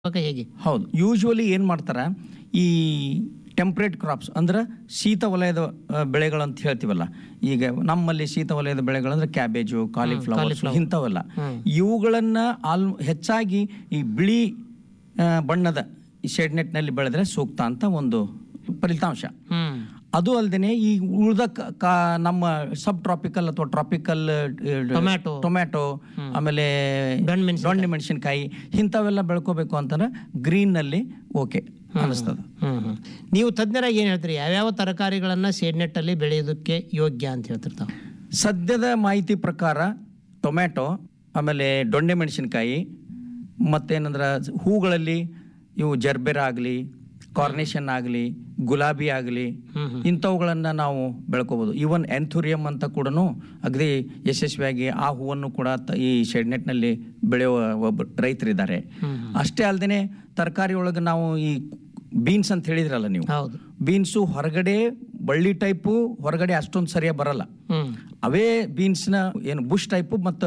ಇವಾಗ ಹೇಗೆ ಹೌದು ಯೂಶ್ವಲಿ ಏನು ಮಾಡ್ತಾರೆ ಈ ಟೆಂಪ್ರೇಟ್ ಕ್ರಾಪ್ಸ್ ಅಂದ್ರೆ ಶೀತ ವಲಯದ ಆ, ಬೆಳೆಗಳು ಅಂತ ಹೇಳ್ತೀವಲ್ಲ ಈಗ ನಮ್ಮಲ್ಲಿ ಶೀತ ವಲಯದ ಬೆಳೆಗಳಂದ್ರೆ ಕ್ಯಾಬೇಜು ಕಾಲಿಫ್ಲವರ್ ಇಂಥವೆಲ್ಲ ಇವುಗಳನ್ನ ಆಲ್ ಹೆಚ್ಚಾಗಿ ಈ ಬಿಳಿ ಆ, ಬಣ್ಣದ ಈ ಶೆಡ್ನೆಟ್ನಲ್ಲಿ ಬೆಳೆದ್ರೆ ಸೂಕ್ತ ಅಂತ ಒಂದು ಫಲಿತಾಂಶ ಹ್ಮ್ ಅದು ಅಲ್ಲದೆ ಈ ಉಳಿದ ಕ- ಕ- ನಮ್ಮ ಸಬ್ ಟ್ರಾಪಿಕಲ್ ಅಥವಾ ಟ್ರಾಪಿಕಲ್ ಟೊಮ್ಯಾಟೊ ಟೊಮ್ಯಾಟೊ ಆಮೇಲೆ ದೊಣ್ಣೆ ಮೆಣಸಿನ್ಕಾಯಿ. ದೊಣ್ಣೆ ಮೆಣಸಿನಕಾಯಿ ಇಂಥವೆಲ್ಲ ಬೆಳ್ಕೋಬೇಕು ಅಂತಂದ್ರೆ ಗ್ರೀನ್ನಲ್ಲಿ ಓಕೆ ಅನಿಸ್ತದೆ ಹ್ಮ್ ಹ್ಮ್ ನೀವು ತಜ್ಞರಾಗಿ ಏನ್ ಹೇಳ್ತೀರಿ ಯಾವ್ಯಾವ ತರಕಾರಿಗಳನ್ನ ಶೇಡ್ ಅಲ್ಲಿ ಬೆಳೆಯೋದಕ್ಕೆ ಯೋಗ್ಯ ಅಂತ ಹೇಳ್ತಿರ್ತಾವ ಸದ್ಯದ ಮಾಹಿತಿ ಪ್ರಕಾರ ಟೊಮ್ಯಾಟೊ ಆಮೇಲೆ ದೊಣ್ಣೆ ಮೆಣಸಿನಕಾಯಿ ಮತ್ತೇನಂದ್ರೆ ಹೂಗಳಲ್ಲಿ ಇವು ಜರ್ಬೆರ ಆಗಲಿ ಕಾರ್ನೇಷನ್ ಆಗಲಿ ಗುಲಾಬಿ ಆಗಲಿ ಇಂಥವುಗಳನ್ನು ನಾವು ಬೆಳ್ಕೋಬೋದು ಈವನ್ ಎಂಥೂರಿಯಂ ಅಂತ ಕೂಡ ಅಗದಿ ಯಶಸ್ವಿಯಾಗಿ ಆ ಹೂವನ್ನು ಕೂಡ ತ- ಈ ಶೆಡ್ನೆಟ್ನಲ್ಲಿ ಬೆಳೆಯುವ ಒಬ್ಬ ರೈತರಿದ್ದಾರೆ ಅಷ್ಟೇ ಅಲ್ಲದೆ ತರಕಾರಿ ಒಳಗೆ ನಾವು ಈ ಬೀನ್ಸ್ ಅಂತ ಹೇಳಿದ್ರಲ್ಲ ನೀವು ಹೌದು ಬೀನ್ಸು ಹೊರಗಡೆ ಬಳ್ಳಿ ಟೈಪು ಹೊರಗಡೆ ಅಷ್ಟೊಂದು ಸರಿಯಾಗಿ ಬರಲ್ಲ ಹ್ಮ್ ಅವೇ ಬೀನ್ಸ್ನ ಏನು ಬುಷ್ ಟೈಪು ಮತ್ತು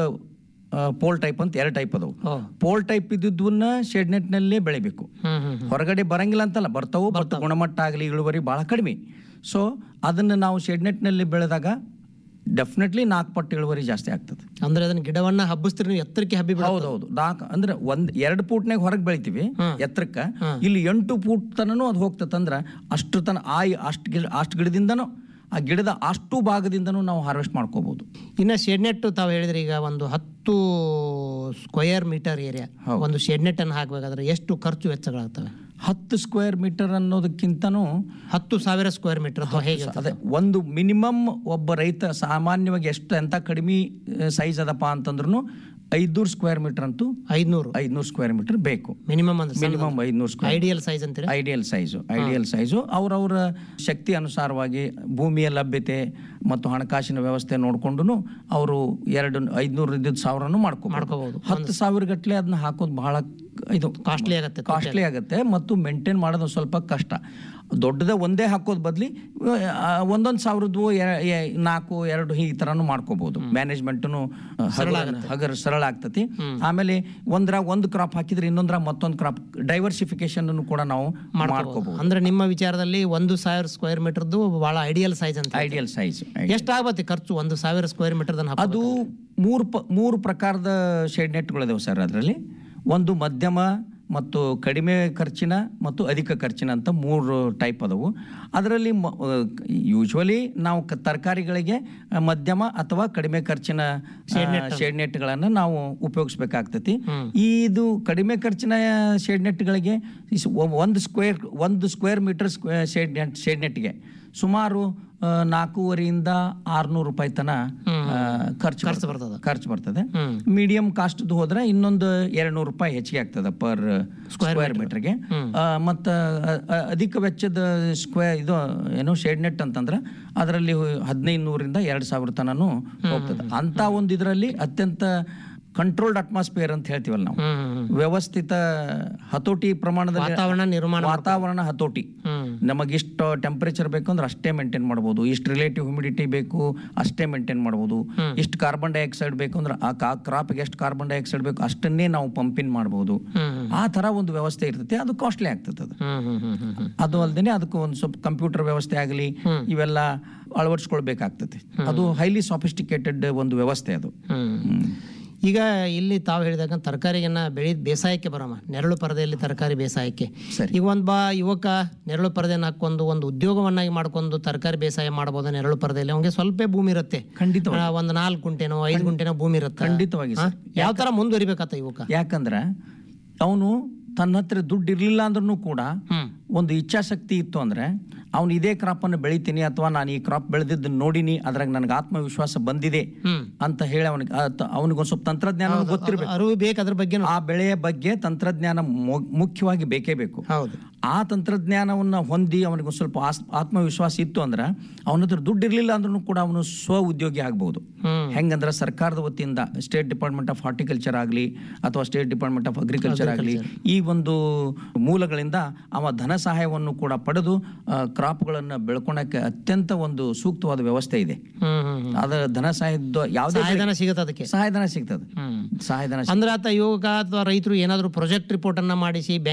ಪೋಲ್ ಟೈಪ್ ಅಂತ ಎರಡು ಟೈಪ್ ಅದಾವು ಓ ಪೋಲ್ ಟೈಪ್ ಇದ್ದಿದ್ದನ್ನ ಶೆಡ್ನೆಟ್ನಲ್ಲೇ ಬೆಳಿಬೇಕು ಹ್ಮ್ ಹ್ಮ್ ಹೊರಗಡೆ ಬರಂಗಿಲ್ಲ ಅಂತಲ್ಲ ಬರ್ತಾವು ಬಟ್ ಗುಣಮಟ್ಟ ಆಗಲಿ ಇಳುವರಿ ಭಾಳ ಕಡಿಮೆ ಸೊ ಅದನ್ನು ನಾವು ಶೆಡ್ನೆಟ್ನಲ್ಲಿ ಬೆಳೆದಾಗ ಡೆಫಿನೆಟ್ಲಿ ನಾಲ್ಕು ಪಟ್ಟು ಇಳುವರಿ ಜಾಸ್ತಿ ಆಗ್ತದೆ ಅಂದ್ರೆ ಅದನ್ನ ಗಿಡವನ್ನ ಹಬ್ಬಿಸ್ತೀರಿ ನೀವು ಎತ್ತರಕ್ಕೆ ಹಬ್ಬಿ ಬಿಡ ಹೌದೌದು ನಾಲ್ಕು ಅಂದ್ರೆ ಒಂದ್ ಎರಡು ಫೂಟ್ನಾಗ ಹೊರಗೆ ಬೆಳಿತೀವಿ ಎತ್ತರಕ್ಕ ಇಲ್ಲಿ ಎಂಟು ಫೂಟ್ ತನನು ಅದು ಹೋಗ್ತದೆ ಅಂದ್ರೆ ಅಷ್ಟು ತನ ಆ ಅಷ್ಟು ಗಿಡ ಅಷ್ಟು ಗಿಡದಿಂದನೂ ಆ ಗಿಡದ ಅಷ್ಟು ಭಾಗದಿಂದನೂ ನಾವು ಹಾರ್ವೆಸ್ಟ್ ಮಾಡ್ಕೋಬಹುದು ಇನ್ನ ಶೆಡ್ನೆಟ್ ತಾವು ಹೇಳಿದ್ರಿ ಈಗ ಒಂದು ಹತ್ತು ಸ್ಕ್ವಯರ್ ಮೀಟರ್ ಏರಿಯಾ ಒಂದು ಶೆಡ್ನೆಟ್ ಅನ್ನು ಹಾಕಬೇಕಾದ್ರೆ ಎಷ್ಟು ಖರ್ಚು ವೆಚ್ಚಗಳಾಗ್ತವೆ ಹತ್ತು ಸ್ಕ್ವೇರ್ ಮೀಟರ್ ಅನ್ನೋದಕ್ಕಿಂತನೂ ಹತ್ತು ಸಾವಿರ ಸ್ಕ್ವೇರ್ ಮೀಟರ್ ಅಥವಾ ಹೇಗೆ ಅದೇ ಒಂದು ಮಿನಿಮಮ್ ಒಬ್ಬ ರೈತ ಸಾಮಾನ್ಯವಾಗಿ ಎಷ್ಟು ಎಂತ ಕಡಿಮೆ ಸೈಜ್ ಅದಪ್ಪ ಅಂತಂದ್ರೂ ಐದ್ನೂರು ಸ್ಕ್ವೇರ್ ಮೀಟರ್ ಅಂತೂ ಐದ್ನೂರು ಐದ್ನೂರು ಸ್ಕ್ವೇರ್ ಮೀಟರ್ ಬೇಕು ಮಿನಿಮಮ್ ಅಂದ್ರೆ ಮಿನಿಮಮ್ ಐದ್ನೂರು ಸ್ಕ್ವೇರ್ ಐಡಿಯಲ್ ಸೈಜ್ ಅಂತೀರಿ ಐಡಿಯಲ್ ಸೈಜು ಐಡಿಯಲ್ ಸೈಜು ಅವರವರ ಶಕ್ತಿ ಅನುಸಾರವಾಗಿ ಭೂಮಿಯ ಲಭ್ಯತೆ ಮತ್ತು ಹಣಕಾಸಿನ ವ್ಯವಸ್ಥೆ ನೋಡ್ಕೊಂಡು ಅವರು ಎರಡು ಐದ್ನೂರು ಇದ್ದಿದ್ದು ಸಾವಿರನೂ ಮಾಡ್ಕೊ ಮಾಡ್ಕೋಬಹುದು ಹತ್ತು ಸಾವಿರ ಗಟ್ಟಲೆ ಅದನ್ನ ಹಾಕೋದು ಬಹಳ ಇದು ಕಾಸ್ಟ್ಲಿ ಆಗತ್ತೆ ಕಾಸ್ಟ್ಲಿ ಆಗುತ್ತೆ ಮತ್ತು ಮೇಂಟೈನ್ ಮಾಡೋದು ಒಂದ್ ಸ್ವಲ್ಪ ಕಷ್ಟ ದೊಡ್ಡದ ಒಂದೇ ಹಾಕೋದ್ ಬದ್ಲಿ ಒಂದೊಂದು ಸಾವಿರದ್ದು ಎ- ಎ- ನಾಲ್ಕು ಎರಡು ಈ ಥರನೂ ಮಾಡ್ಕೋಬಹುದು ಮ್ಯಾನೇಜ್ಮೆಂಟ್ನು ಹಗರ್ ಸರಳ ಆಗ್ತತಿ ಆಮೇಲೆ ಒಂದ್ರಾಗ ಒಂದು ಕ್ರಾಪ್ ಹಾಕಿದ್ರೆ ಇನ್ನೊಂದ್ರಾಗ ಮತ್ತೊಂದು ಕ್ರಾಪ್ ಡೈವರ್ಸಿಫಿಕೇಶನ್ ಕೂಡ ನಾವು ಮಾಡ್ಕೋಬಹುದು ಅಂದ್ರೆ ನಿಮ್ಮ ವಿಚಾರದಲ್ಲಿ ಒಂದು ಸಾವಿರ ಸ್ಕ್ವೇರ್ ಮೀಟರ್ದು ಬಹಳ ಐಡಿಯಲ್ ಸೈಜ್ ಅಂತ ಐಡಿಯಲ್ ಸೈಜ್ ಎಷ್ಟಾಗತ್ತೆ ಖರ್ಚು ಒಂದು ಸಾವಿರ ಸ್ಕ್ವೇರ್ ಮೀಟರ್ ಅದು ಮೂರು ಪ ಮೂರು ಪ್ರಕಾರದ ಶೇಡ್ ನೆಟ್ಗಳಿದಾವೆ ಸರ್ ಅದರಲ್ಲಿ ಒಂದು ಮಧ್ಯಮ ಮತ್ತು ಕಡಿಮೆ ಖರ್ಚಿನ ಮತ್ತು ಅಧಿಕ ಖರ್ಚಿನ ಅಂತ ಮೂರು ಟೈಪ್ ಅದಾವು ಅದರಲ್ಲಿ ಯೂಶ್ವಲಿ ನಾವು ಕ- ತರಕಾರಿಗಳಿಗೆ ಆ, ಮಧ್ಯಮ ಅಥವಾ ಕಡಿಮೆ ಖರ್ಚಿನ ಶೇಡ್ ನೆಟ್ಗಳನ್ನು ನಾವು ಉಪಯೋಗಿಸ್ಬೇಕಾಗ್ತತಿ ಇದು ಕಡಿಮೆ ಖರ್ಚಿನ ಶೇಡ್ ನೆಟ್ಗಳಿಗೆ ಇಸ್- ಒ- ಒಂದು ಸ್ಕ್ವೇರ್ ಒಂದು square metre shade net shade ನೆಟ್ಗೆ ಸುಮಾರು ಆ, ನಾಲ್ಕೂವರೆಯಿಂದ ಆರ್ನೂರು ರೂಪಾಯಿ ತನ ಆ, ಖರ್ಚು ಖರ್ಚು ಬರ್ತದೆ. ಬರ್ತದೆ ಖರ್ಚು ಬರ್ತದೆ ಹ್ಮ್. ಮೀಡಿಯಂ ಕಾಸ್ಟ್ ಹೋದ್ರೆ ಇನ್ನೊಂದು ಎರಡ್ನೂರು ರೂಪಾಯಿ ಹೆಚ್ಚಿಗೆ ಆಗ್ತದೆ ಪರ್ ಸ್ಕ್ವೇರ್ ಮೀಟರ್ಗೆ ಮತ್ತು ಅಧಿಕ ವೆಚ್ಚದ ಸ್ಕ್ವೇರ್ ಇದು ಏನು ಶೇಡ್ ನೆಟ್ ಅಂತಂದ್ರೆ ಅದರಲ್ಲಿ ಹದಿನೈದು ನೂರಿಂದ ಎರಡು ಸಾವಿರ ತನನು ಹೋಗ್ತದೆ ಅಂತ ಒಂದು ಇದರಲ್ಲಿ ಅತ್ಯಂತ ಕಂಟ್ರೋಲ್ಡ್ ಅಟ್ಮಾಸ್ಫಿಯರ್ ಅಂತ ಹೇಳ್ತೀವಲ್ಲ ನಾವು ಹ್ಮ್ ವ್ಯವಸ್ಥಿತ ಹತೋಟಿ ಪ್ರಮಾಣದಲ್ಲಿ ವಾತಾವರಣ ನಿರ್ಮಾಣ ವಾತಾವರಣ ಹತೋಟಿ ಹ್ಮ್ ನಮಗಿಷ್ಟು ಟೆಂಪರೇಚರ್ ಬೇಕು ಅಂದ್ರೆ ಅಷ್ಟೇ ಮೇಂಟೈನ್ ಮಾಡ್ಬೋದು ಇಷ್ಟು ರಿಲೇಟಿವ್ ಹ್ಯುಮಿಡಿಟಿ ಬೇಕು ಅಷ್ಟೇ ಮೇಂಟೈನ್ ಮಾಡ್ಬೋದು ಇಷ್ಟು ಕಾರ್ಬನ್ ಡೈಆಕ್ಸೈಡ್ ಬೇಕು ಅಂದ್ರೆ ಆ ಕ್ರಾಪ್ಗೆ ಎಷ್ಟು ಕಾರ್ಬನ್ ಡೈಆಕ್ಸೈಡ್ ಬೇಕು ಅಷ್ಟನ್ನೇ ನಾವು ಪಂಪಿನ್ ಮಾಡ್ಬೋದು ಹ್ಮ್ ಆ ಥರ ಒಂದು ವ್ಯವಸ್ಥೆ ಇರ್ತೈತೆ ಅದು ಕಾಸ್ಟ್ಲಿ ಆಗ್ತದೆ ಅದು ಹ್ಮ್ ಹ್ಮ್ ಹ್ಮ್ ಹ್ಮ್ ಹ್ಮ್ ಅದು ಅಲ್ಲದೆ ಅದಕ್ಕೆ ಒಂದು ಸ್ವಲ್ಪ ಕಂಪ್ಯೂಟರ್ ವ್ಯವಸ್ಥೆ ಆಗಲಿ ಇವೆಲ್ಲ ಅಳವಡಿಸ್ಕೊಳ್ಬೇಕಾಗ್ತದೆ ಅದು ಹೈಲಿ ಸಾಫಿಸ್ಟಿಕೇಟೆಡ್ ಒಂದು ವ್ಯವಸ್ಥೆ ಅದು ಹ್ಮ್. ಈಗ ಇಲ್ಲಿ ತಾವು ಹೇಳಿದಾಗ ತರಕಾರಿಯನ್ನ ಬೆಳಿ ಬೇಸಾಯಕ್ಕೆ ಬರಮ್ಮ ನೆರಳು ಪರದೆಯಲ್ಲಿ ತರಕಾರಿ ಬೇಸಾಯಕ್ಕೆ ಸರಿ. ಈಗ ಒಂದ್ ಬಾ ಯುವಕ ನೆರಳು ಪರದೆನ ಹಾಕೊಂಡು ಒಂದು ಉದ್ಯೋಗವನ್ನಾಗಿ ಮಾಡ್ಕೊಂಡು ತರಕಾರಿ ಬೇಸಾಯ ಮಾಡಬಹುದು ನೆರಳು ಪರದೆಯಲ್ಲಿ ಅವ್ನಿಗೆ ಸ್ವಲ್ಪ ಭೂಮಿ ಇರುತ್ತೆ ಖಂಡಿತವಾಗಿ ಆ, ಒಂದ್ ನಾಲ್ಕು ಗುಂಟೆನೋ ಐದು ಗುಂಟೆನೋ ಭೂಮಿ ಇರುತ್ತೆ ಖಂಡಿತವಾಗಿ ಸರ್ ಯಾವ ತರ ಮುಂದುವರಿಬೇಕತ್ತ ಯುವಕ ಯಾಕಂದ್ರೆ ಅವನು ತನ್ನ ಹತ್ರ ದುಡ್ಡು ಇರಲಿಲ್ಲ ಅಂದ್ರೂ ಕೂಡ ಹ್ಮ್ ಒಂದು ಇಚ್ಛಾಶಕ್ತಿ ಇತ್ತು ಅಂದ್ರೆ ಅವ್ನು ಇದೇ ಕ್ರಾಪನ್ನು ಬೆಳಿತೀನಿ ಅಥವಾ ನಾನು ಈ ಕ್ರಾಪ್ ಬೆಳೆದಿದ್ದು ನೋಡಿನಿ ಅದ್ರಾಗ ನನಗೆ ಆತ್ಮವಿಶ್ವಾಸ ಬಂದಿದೆ ಹ್ಮ್ ಅಂತ ಹೇಳಿ ಅವನಿಗೆ ಅವನಿಗೊಂದು ಸ್ವಲ್ಪ ತಂತ್ರಜ್ಞಾನ ಗೊತ್ತಿರಬೇಕು ಅರಿವು ಬೇಕು ಅದ್ರ ಬಗ್ಗೆ ಆ ಬೆಳೆಯ ಬಗ್ಗೆ ತಂತ್ರಜ್ಞಾನ ಮು- ಮುಖ್ಯವಾಗಿ ಬೇಕೇ ಬೇಕು ಹೌದು ಆ ತಂತ್ರಜ್ಞಾನವನ್ನು ಹೊಂದಿ ಅವನಿಗೆ ಒಂದು ಸ್ವಲ್ಪ ಆಸ್- ಆತ್ಮವಿಶ್ವಾಸ ಇತ್ತು ಅಂದ್ರೆ ಅವನ ಹತ್ರ ದುಡ್ಡು ಇರಲಿಲ್ಲ ಅಂದ್ರೂ ಕೂಡ ಅವನು ಸ್ವ ಉದ್ಯೋಗಿ ಆಗ್ಬೋದು ಹ್ಮ್ ಹೆಂಗಂದ್ರೆ ಸರ್ಕಾರದ ವತಿಯಿಂದ ಸ್ಟೇಟ್ ಡಿಪಾರ್ಟ್ಮೆಂಟ್ ಆಫ್ ಹಾರ್ಟಿಕಲ್ಚರ್ ಆಗಲಿ ಅಥವಾ ಸ್ಟೇಟ್ ಡಿಪಾರ್ಟ್ಮೆಂಟ್ ಆಫ್ ಅಗ್ರಿಕಲ್ಚರ್ ಆಗಲಿ ಈ ಒಂದು ಮೂಲಗಳಿಂದ ಅವ ಧನ ಸಹಾಯವನ್ನು ಕೂಡ ಪಡೆದು ಕ್ರಾಪ್ಗಳನ್ನು ಬೆಳ್ಕೊಳಕ್ಕೆ ಅತ್ಯಂತ ಒಂದು ಸೂಕ್ತವಾದ ವ್ಯವಸ್ಥೆ ಇದೆ ಹ್ಮ್ ಹ್ಮ್ ಹ್ಮ್ ಅದರ ಧನ ಸಹಾಯದ ಯಾವುದೇ ಸಹಾಯಧನ ಸಿಗುತ್ತೆ ಅದಕ್ಕೆ ಸಹಾಯಧನ ಸಿಗ್ತದೆ ಹ್ಮ್ ಸಹಾಯಧನ ಅಂದ್ರೆ ಆತ ಯುವಕ ಅಥವಾ ರೈತರು ಏನಾದ್ರು ಪ್ರಾಜೆಕ್ಟ್ ರಿಪೋರ್ಟ್ ಅನ್ನ ಮಾಡಿಸಿ